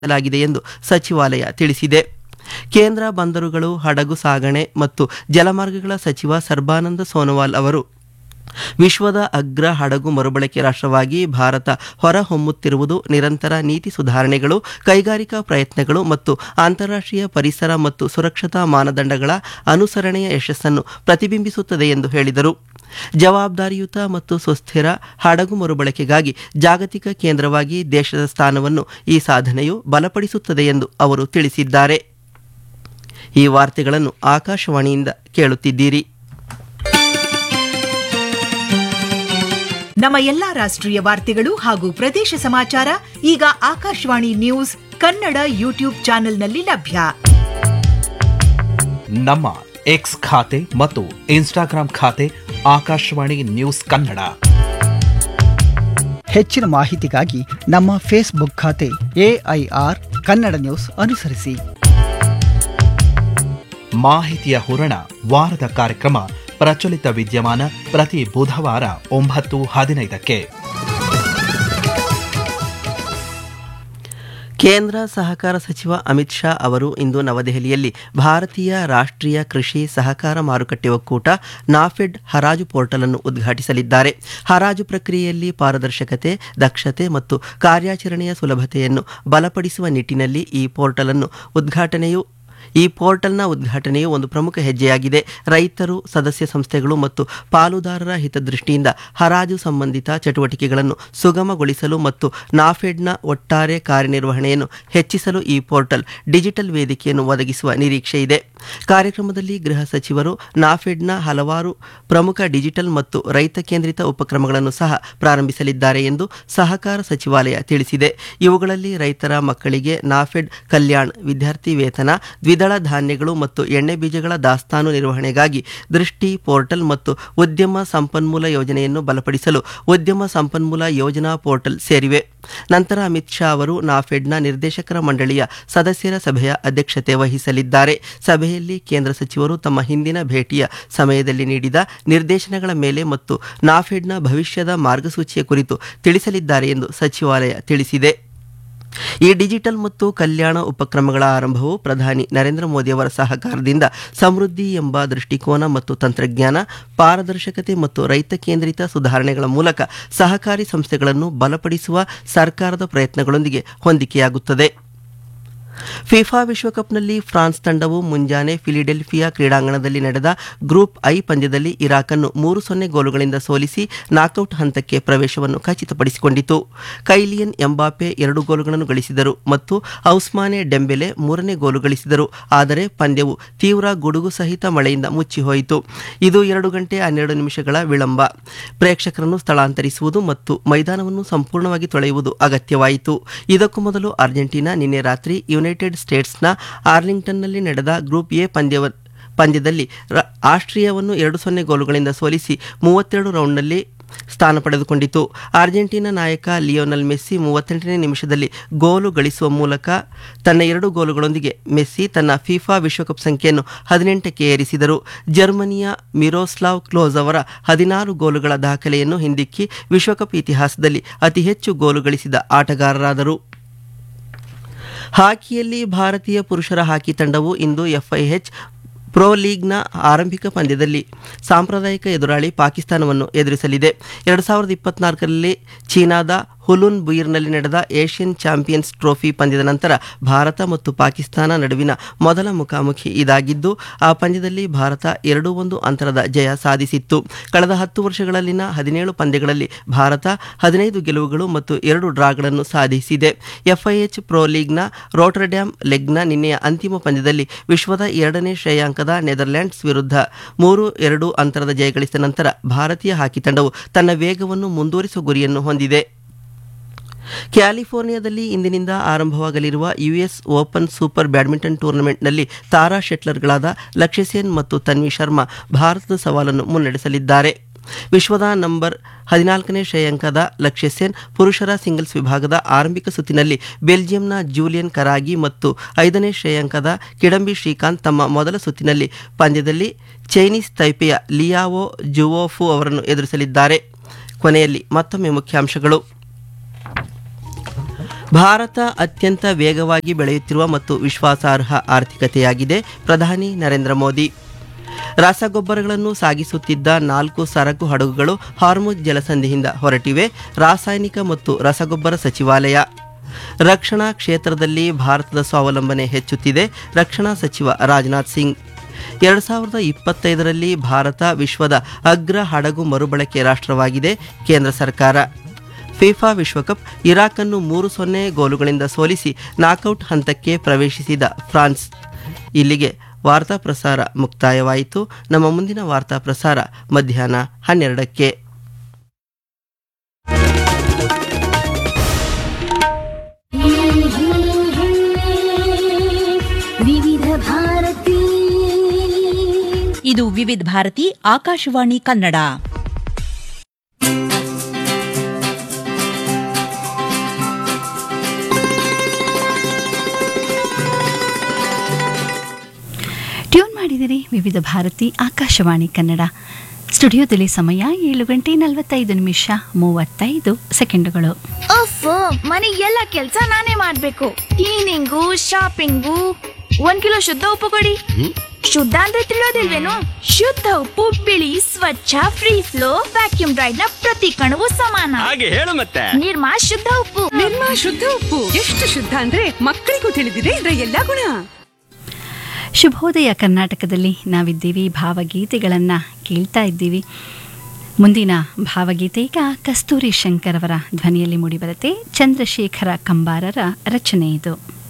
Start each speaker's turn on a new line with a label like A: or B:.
A: ಲಾಗಿದೆ ಎಂದು ಸಚಿವಾಲಯ ತಿಳಿಸಿದೆ ಕೇಂದ್ರ ಬಂದರುಗಳು ಹಡಗು ಸಾಗಣೆ ಮತ್ತು ಜಲಮಾರ್ಗಗಳ ಸಚಿವ ಸರ್ಬಾನಂದ ಸೋನೋವಾಲ್ ಅವರು ವಿಶ್ವದ ಅಗ್ರ ಹಡಗು ಮರುಬಳಕೆ ರಾಷ್ಟ್ರವಾಗಿ ಭಾರತ ಹೊರಹೊಮ್ಮುತ್ತಿರುವುದು ನಿರಂತರ ನೀತಿ ಸುಧಾರಣೆಗಳು ಕೈಗಾರಿಕಾ ಪ್ರಯತ್ನಗಳು ಮತ್ತು ಅಂತಾರಾಷ್ಟ್ರೀಯ ಪರಿಸರ ಮತ್ತು ಸುರಕ್ಷತಾ ಮಾನದಂಡಗಳ ಅನುಸರಣೆಯ ಯಶಸ್ಸನ್ನು ಪ್ರತಿಬಿಂಬಿಸುತ್ತದೆ ಎಂದು ಹೇಳಿದರು ಜವಾಬ್ದಾರಿಯುತ ಮತ್ತು ಸುಸ್ಥಿರ ಹಡಗು ಮರುಬಳಕೆಗಾಗಿ ಜಾಗತಿಕ ಕೇಂದ್ರವಾಗಿ ದೇಶದ ಸ್ಥಾನವನ್ನು ಈ ಸಾಧನೆಯು ಬಲಪಡಿಸುತ್ತದೆ ಎಂದು ಅವರು ತಿಳಿಸಿದ್ದಾರೆ ಈ ವಾರ್ತೆಗಳನ್ನು ಆಕಾಶವಾಣಿಯಿಂದ ಕೇಳುತ್ತಿದ್ದೀರಿ
B: ನಮ್ಮ ಎಲ್ಲಾ ರಾಷ್ಟ್ರೀಯ ವಾರ್ತೆಗಳು ಹಾಗೂ ಪ್ರದೇಶ ಸಮಾಚಾರ ಈಗ ಆಕಾಶವಾಣಿ ನ್ಯೂಸ್ ಕನ್ನಡ ಯೂಟ್ಯೂಬ್ ಚಾನೆಲ್ನಲ್ಲಿ ಲಭ್ಯ
C: ನಮ್ಮ ಎಕ್ಸ್ ಖಾತೆ ಮತ್ತು ಇನ್ಸ್ಟಾಗ್ರಾಂ ಖಾತೆ ಆಕಾಶವಾಣಿ ನ್ಯೂಸ್ ಕನ್ನಡ
D: ಹೆಚ್ಚಿನ ಮಾಹಿತಿಗಾಗಿ ನಮ್ಮ ಫೇಸ್ಬುಕ್ ಖಾತೆ ಎಐಆರ್ ಕನ್ನಡ ನ್ಯೂಸ್ ಅನುಸರಿಸಿ
C: ಮಾಹಿತಿಯ ಹೂರಣ ವಾರದ ಕಾರ್ಯಕ್ರಮ ಪ್ರಚಲಿತ ವಿದ್ಯಮಾನ ಪ್ರತಿ ಬುಧವಾರ ಒಂಬತ್ತು ಹದಿನೈದಕ್ಕೆ
A: ಕೇಂದ್ರ ಸಹಕಾರ ಸಚಿವ ಅಮಿತ್ ಶಾ ಅವರು ಇಂದು ನವದೆಹಲಿಯಲ್ಲಿ ಭಾರತೀಯ ರಾಷ್ಟ್ರೀಯ ಕೃಷಿ ಸಹಕಾರ ಮಾರುಕಟ್ಟೆ ಒಕ್ಕೂಟ ನಾಫೆಡ್ ಹರಾಜು ಪೋರ್ಟಲ್ ಅನ್ನು ಉದ್ಘಾಟಿಸಲಿದ್ದಾರೆ ಹರಾಜು ಪ್ರಕ್ರಿಯೆಯಲ್ಲಿ ಪಾರದರ್ಶಕತೆ ದಕ್ಷತೆ ಮತ್ತು ಕಾರ್ಯಾಚರಣೆಯ ಸುಲಭತೆಯನ್ನು ಬಲಪಡಿಸುವ ನಿಟ್ಟಿನಲ್ಲಿ ಈ ಪೋರ್ಟಲ್ ಅನ್ನು ಉದ್ಘಾಟನೆಯು ಈ ಪೋರ್ಟಲ್ನ ಉದ್ಘಾಟನೆಯು ಒಂದು ಪ್ರಮುಖ ಹೆಜ್ಜೆಯಾಗಿದೆ ರೈತರು ಸದಸ್ಯ ಸಂಸ್ಥೆಗಳು ಮತ್ತು ಪಾಲುದಾರರ ಹಿತದೃಷ್ಟಿಯಿಂದ ಹರಾಜು ಸಂಬಂಧಿತ ಚಟುವಟಿಕೆಗಳನ್ನು ಸುಗಮಗೊಳಿಸಲು ಮತ್ತು ನಾಫೆಡ್ನ ಒಟ್ಟಾರೆ ಕಾರ್ಯನಿರ್ವಹಣೆಯನ್ನು ಹೆಚ್ಚಿಸಲು ಈ ಪೋರ್ಟಲ್ ಡಿಜಿಟಲ್ ವೇದಿಕೆಯನ್ನು ಒದಗಿಸುವ ನಿರೀಕ್ಷೆ ಇದೆ ಕಾರ್ಯಕ್ರಮದಲ್ಲಿ ಗೃಹ ಸಚಿವರು ನಾಫೆಡ್ನ ಹಲವಾರು ಪ್ರಮುಖ ಡಿಜಿಟಲ್ ಮತ್ತು ರೈತ ಕೇಂದ್ರಿತ ಉಪಕ್ರಮಗಳನ್ನು ಸಹ ಪ್ರಾರಂಭಿಸಲಿದ್ದಾರೆ ಎಂದು ಸಹಕಾರ ಸಚಿವಾಲಯ ತಿಳಿಸಿದೆ ಇವುಗಳಲ್ಲಿ ರೈತರ ಮಕ್ಕಳಿಗೆ ನಾಫೆಡ್ ಕಲ್ಯಾಣ್ ವಿದ್ಯಾರ್ಥಿ ವೇತನ ದ್ವಿದಳ ಧಾನ್ಯಗಳು ಮತ್ತು ಎಣ್ಣೆ ಬೀಜಗಳ ದಾಸ್ತಾನು ನಿರ್ವಹಣೆಗಾಗಿ ದೃಷ್ಟಿ ಪೋರ್ಟಲ್ ಮತ್ತು ಉದ್ಯಮ ಸಂಪನ್ಮೂಲ ಯೋಜನೆಯನ್ನು ಬಲಪಡಿಸಲು ಉದ್ಯಮ ಸಂಪನ್ಮೂಲ ಯೋಜನಾ ಪೋರ್ಟಲ್ ಸೇರಿವೆ ನಂತರ ಅಮಿತ್ ಶಾ ಅವರು ನಾಫೆಡ್ನ ನಿರ್ದೇಶಕರ ಮಂಡಳಿಯ ಸದಸ್ಯರ ಸಭೆಯ ಅಧ್ಯಕ್ಷತೆ ವಹಿಸಲಿದ್ದಾರೆ ಸಭೆಯಲ್ಲಿ ಕೇಂದ್ರ ಸಚಿವರು ತಮ್ಮ ಹಿಂದಿನ ಭೇಟಿಯ ಸಮಯದಲ್ಲಿ ನೀಡಿದ ನಿರ್ದೇಶನಗಳ ಮೇಲೆ ಮತ್ತು ನಾಫೆಡ್ನ ಭವಿಷ್ಯದ ಮಾರ್ಗಸೂಚಿಯ ಕುರಿತು ತಿಳಿಸಲಿದ್ದಾರೆ ಎಂದು ಸಚಿವಾಲಯ ತಿಳಿಸಿದೆ ಈ ಡಿಜಿಟಲ್ ಮತ್ತು ಕಲ್ಯಾಣ ಉಪಕ್ರಮಗಳ ಆರಂಭವು ಪ್ರಧಾನಿ ನರೇಂದ್ರ ಮೋದಿಯವರ ಸಹಕಾರದಿಂದ ಸಮೃದ್ಧಿ ಎಂಬ ದೃಷ್ಟಿಕೋನ ಮತ್ತು ತಂತ್ರಜ್ಞಾನ ಪಾರದರ್ಶಕತೆ ಮತ್ತು ರೈತ ಕೇಂದ್ರಿತ ಸುಧಾರಣೆಗಳ ಮೂಲಕ ಸಹಕಾರಿ ಸಂಸ್ಥೆಗಳನ್ನು ಬಲಪಡಿಸುವ ಸರ್ಕಾರದ ಪ್ರಯತ್ನಗಳೊಂದಿಗೆ ಹೊಂದಿಕೆಯಾಗುತ್ತದೆ ಫಿಫಾ ವಿಶ್ವಕಪ್ನಲ್ಲಿ ಫ್ರಾನ್ಸ್ ತಂಡವು ಮುಂಜಾನೆ ಫಿಲಿಡೆಲ್ಫಿಯಾ ಕ್ರೀಡಾಂಗಣದಲ್ಲಿ ನಡೆದ ಗ್ರೂಪ್ ಐ ಪಂದ್ಯದಲ್ಲಿ ಇರಾಕನ್ನು ಮೂರು ಸೊನ್ನೆ ಗೋಲುಗಳಿಂದ ಸೋಲಿಸಿ ನಾಕೌಟ್ ಹಂತಕ್ಕೆ ಪ್ರವೇಶವನ್ನು ಖಚಿತಪಡಿಸಿಕೊಂಡಿತು ಕೈಲಿಯನ್ ಎಂಬಾಪೆ ಎರಡು ಗೋಲುಗಳನ್ನು ಗಳಿಸಿದರು ಮತ್ತು ಔಸ್ಮಾನೆ ಡೆಂಬೆಲೆ ಮೂರನೇ ಗೋಲು ಗಳಿಸಿದರು ಆದರೆ ಪಂದ್ಯವು ತೀವ್ರ ಗುಡುಗು ಸಹಿತ ಮಳೆಯಿಂದ ಮುಚ್ಚಿಹೋಯಿತು ಇದು ಎರಡು ಗಂಟೆ ಹನ್ನೆರಡು ನಿಮಿಷಗಳ ವಿಳಂಬ ಪ್ರೇಕ್ಷಕರನ್ನು ಸ್ಥಳಾಂತರಿಸುವುದು ಮತ್ತು ಮೈದಾನವನ್ನು ಸಂಪೂರ್ಣವಾಗಿ ತೊಳೆಯುವುದು ಅಗತ್ಯವಾಯಿತು ಇದಕ್ಕೂ ಮೊದಲು ಅರ್ಜೆಂಟೀನಾ ನಿನ್ನೆ ರಾತ್ರಿ ಯುನೈಟೆಡ್ ಸ್ಟೇಟ್ಸ್ನ ಆರ್ಲಿಂಗ್ಟನ್ನಲ್ಲಿ ನಡೆದ ಗ್ರೂಪ್ ಎ ಪಂದ್ಯವ ಪಂದ್ಯದಲ್ಲಿ ರ- ಆಸ್ಟ್ರಿಯಾವನ್ನು ಎರಡು ಸೊನ್ನೆ ಗೋಲುಗಳಿಂದ ಸೋಲಿಸಿ ಮೂವತ್ತೆರಡು ರೌಂಡ್ನಲ್ಲಿ ಸ್ಥಾನ ಪಡೆದುಕೊಂಡಿತು ಅರ್ಜೆಂಟೀನಾ ನಾಯಕ ಲಿಯೋನಲ್ ಮೆಸ್ಸಿ ಮೂವತ್ತೆಂಟನೇ ನಿಮಿಷದಲ್ಲಿ ಗೋಲು ಗಳಿಸುವ ಮೂಲಕ ತನ್ನ ಎರಡು ಗೋಲುಗಳೊಂದಿಗೆ ಮೆಸ್ಸಿ ತನ್ನ ಫಿಫಾ ವಿಶ್ವಕಪ್ ಸಂಖ್ಯೆಯನ್ನು ಹದಿನೆಂಟಕ್ಕೆ ಏರಿಸಿದರು ಜರ್ಮನಿಯ ಮಿರೋಸ್ಲಾವ್ ಕ್ಲೋಸ್ ಅವರ ಹದಿನಾರು ಗೋಲುಗಳ ದಾಖಲೆಯನ್ನು ಹಿಂದಿಕ್ಕಿ ವಿಶ್ವಕಪ್ ಇತಿಹಾಸದಲ್ಲಿ ಅತಿ ಹೆಚ್ಚು ಗೋಲು ಗಳಿಸಿದ ಆಟಗಾರರಾದರು ಹಾಕಿಯಲ್ಲಿ ಭಾರತೀಯ ಪುರುಷರ ಹಾಕಿ ತಂಡವು ಇಂದು ಎಫ್ಐಎಚ್ ಪ್ರೊ ಲೀಗ್ನ ಆರಂಭಿಕ ಪಂದ್ಯದಲ್ಲಿ ಸಾಂಪ್ರದಾಯಿಕ ಎದುರಾಳಿ ಪಾಕಿಸ್ತಾನವನ್ನು ಎದುರಿಸಲಿದೆ ಎರಡು ಸಾವಿರದ ಇಪ್ಪತ್ನಾಲ್ಕರಲ್ಲಿ ಚೀನಾದ ಹುಲುನ್ ಬುಯಿರ್ನಲ್ಲಿ ನಡೆದ ಏಷ್ಯನ್ ಚಾಂಪಿಯನ್ಸ್ ಟ್ರೋಫಿ ಪಂದ್ಯದ ನಂತರ ಭಾರತ ಮತ್ತು ಪಾಕಿಸ್ತಾನ ನಡುವಿನ ಮೊದಲ ಮುಖಾಮುಖಿ ಇದಾಗಿದ್ದು ಆ ಪಂದ್ಯದಲ್ಲಿ ಭಾರತ ಎರಡು ಒಂದು ಅಂತರದ ಜಯ ಸಾಧಿಸಿತ್ತು ಕಳೆದ ಹತ್ತು ವರ್ಷಗಳಲ್ಲಿನ ಹದಿನೇಳು ಪಂದ್ಯಗಳಲ್ಲಿ ಭಾರತ ಹದಿನೈದು ಗೆಲುವುಗಳು ಮತ್ತು ಎರಡು ಡ್ರಾಗಳನ್ನು ಸಾಧಿಸಿದೆ ಎಫ್ಐಎಚ್ ಪ್ರೊ ಲೀಗ್ನ ರೋಟರ್ಡ್ಯಾಮ್ ಲೆಗ್ನ ನಿನ್ನೆಯ ಅಂತಿಮ ಪಂದ್ಯದಲ್ಲಿ ವಿಶ್ವದ ಎರಡನೇ ಶ್ರೇಯಾಂಕದ ನೆದರ್ಲ್ಯಾಂಡ್ಸ್ ವಿರುದ್ಧ ಮೂರು ಎರಡು ಅಂತರದ ಜಯ ಗಳಿಸಿದ ನಂತರ ಭಾರತೀಯ ಹಾಕಿ ತಂಡವು ತನ್ನ ವೇಗವನ್ನು ಮುಂದುವರಿಸುವ ಗುರಿಯನ್ನು ಹೊಂದಿದೆ ಕ್ಯಾಲಿಫೋರ್ನಿಯಾದಲ್ಲಿ ಇಂದಿನಿಂದ ಆರಂಭವಾಗಲಿರುವ ಯುಎಸ್ ಓಪನ್ ಸೂಪರ್ ಬ್ಯಾಡ್ಮಿಂಟನ್ ಟೂರ್ನಮೆಂಟ್ನಲ್ಲಿ ತಾರಾ ಶೆಟ್ಲರ್ಗಳಾದ ಲಕ್ಷ್ಯ ಸೇನ್ ಮತ್ತು ತನ್ವಿ ಶರ್ಮಾ ಭಾರತದ ಸವಾಲನ್ನು ಮುನ್ನಡೆಸಲಿದ್ದಾರೆ ವಿಶ್ವದ ನಂಬರ್ ಹದಿನಾಲ್ಕನೇ ಶ್ರೇಯಾಂಕದ ಲಕ್ಷ್ಯ ಸೇನ್ ಪುರುಷರ ಸಿಂಗಲ್ಸ್ ವಿಭಾಗದ ಆರಂಭಿಕ ಸುತ್ತಿನಲ್ಲಿ ಬೆಲ್ಜಿಯಂನ ಜೂಲಿಯನ್ ಕರಾಗಿ ಮತ್ತು ಐದನೇ ಶ್ರೇಯಾಂಕದ ಕಿಡಂಬಿ ಶ್ರೀಕಾಂತ್ ತಮ್ಮ ಮೊದಲ ಸುತ್ತಿನಲ್ಲಿ ಪಂದ್ಯದಲ್ಲಿ ಚೈನೀಸ್ ತೈಪೆಯ ಲಿಯಾವೋ ಜುವೋಫು ಅವರನ್ನು ಎದುರಿಸಲಿದ್ದಾರೆ ಕೊನೆಯಲ್ಲಿ ಮತ್ತೊಮ್ಮೆ ಮುಖ್ಯಾಂಶಗಳು ಭಾರತ ಅತ್ಯಂತ ವೇಗವಾಗಿ ಬೆಳೆಯುತ್ತಿರುವ ಮತ್ತು ವಿಶ್ವಾಸಾರ್ಹ ಆರ್ಥಿಕತೆಯಾಗಿದೆ ಪ್ರಧಾನಿ ನರೇಂದ್ರ ಮೋದಿ ರಸಗೊಬ್ಬರಗಳನ್ನು ಸಾಗಿಸುತ್ತಿದ್ದ ನಾಲ್ಕು ಸರಕು ಹಡಗುಗಳು ಹಾರ್ಮುಜ್ ಜಲಸಂಧಿಯಿಂದ ಹೊರಟಿವೆ ರಾಸಾಯನಿಕ ಮತ್ತು ರಸಗೊಬ್ಬರ ಸಚಿವಾಲಯ ರಕ್ಷಣಾ ಕ್ಷೇತ್ರದಲ್ಲಿ ಭಾರತದ ಸ್ವಾವಲಂಬನೆ ಹೆಚ್ಚುತ್ತಿದೆ ರಕ್ಷಣಾ ಸಚಿವ ರಾಜನಾಥ್ ಸಿಂಗ್ ಎರಡು ಸಾವಿರದ ಇಪ್ಪತ್ತೈದರಲ್ಲಿ ಭಾರತ ವಿಶ್ವದ ಅಗ್ರ ಹಡಗು ಮರುಬಳಕೆ ರಾಷ್ಟ್ರವಾಗಿದೆ ಕೇಂದ್ರ ಸರ್ಕಾರ ಫಿಫಾ ವಿಶ್ವಕಪ್ ಇರಾಕನ್ನು ಮೂರು ಸೊನ್ನೆ ಗೋಲುಗಳಿಂದ ಸೋಲಿಸಿ ನಾಕೌಟ್ ಹಂತಕ್ಕೆ ಪ್ರವೇಶಿಸಿದ ಫ್ರಾನ್ಸ್ ಇಲ್ಲಿಗೆ ವಾರ್ತಾ ಪ್ರಸಾರ ಮುಕ್ತಾಯವಾಯಿತು ನಮ್ಮ ಮುಂದಿನ ವಾರ್ತಾ ಪ್ರಸಾರ ಮಧ್ಯಾಹ್ನ ಹನ್ನೆರಡಕ್ಕೆ
E: ವಿವಿಧ ಭಾರತಿ
F: ಇದು ವಿವಿಧ ಭಾರತಿ ಆಕಾಶವಾಣಿ ಕನ್ನಡ
E: ಟ್ಯೂನ್ ಮಾಡಿದಿರಿ ವಿವಿಧ ಭಾರತಿ ಆಕಾಶವಾಣಿ ಕನ್ನಡ ಸ್ಟುಡಿಯೋದಲ್ಲಿ ಸಮಯ ಏಳು ಗಂಟೆ ನಲವತ್ತೈದು ನಿಮಿಷ ಮೂವತ್ತೈದು ಸೆಕೆಂಡುಗಳು
G: ಅಫ್ ಮನೆ ಎಲ್ಲ ಕೆಲ್ಸ ನಾನೇ ಮಾಡ್ಬೇಕು ಕ್ಲೀನಿಂಗು ಶಾಪಿಂಗು ಒಂದ್ ಕಿಲೋ ಶುದ್ಧ ಉಪ್ಪು ಕೊಡಿ ಶುದ್ಧ ಅಂದ್ರೆ ತಿಳಿಯೋದಿಲ್ವೇನು ಶುದ್ಧ ಉಪ್ಪು ಬಿಳಿ ಸ್ವಚ್ಛ ಫ್ರೀ ಫ್ಲೋ ವ್ಯಾಕ್ಯೂಮ್ ಡ್ರೈಡ್ ನ ಪ್ರತಿ ಕಣವು ಸಮಾನ
H: ಹಾಗೆ ಹೇಳು ಮತ್ತೆ
G: ನಿರ್ಮಾ ಶುದ್ಧ ಉಪ್ಪು
I: ನಿರ್ಮಾ ಶುದ್ಧ ಉಪ್ಪು ಎಷ್ಟು ಶುದ್ಧ ಅಂದ್ರೆ ಮಕ್ಕಳಿಗೂ ತಿಳಿದಿದೆ ಇದರ ಎಲ್ಲಾ ಗುಣ
E: ಶುಭೋದಯ ಕರ್ನಾಟಕದಲ್ಲಿ ನಾವಿದ್ದೀವಿ ಭಾವಗೀತೆಗಳನ್ನು ಕೇಳ್ತಾ ಇದ್ದೀವಿ ಮುಂದಿನ ಭಾವಗೀತೆ ಈಗ ಕಸ್ತೂರಿ ಶಂಕರ್ ಅವರ ಧ್ವನಿಯಲ್ಲಿ ಮೂಡಿಬರುತ್ತೆ ಚಂದ್ರಶೇಖರ ಕಂಬಾರರ ರಚನೆ ಇದು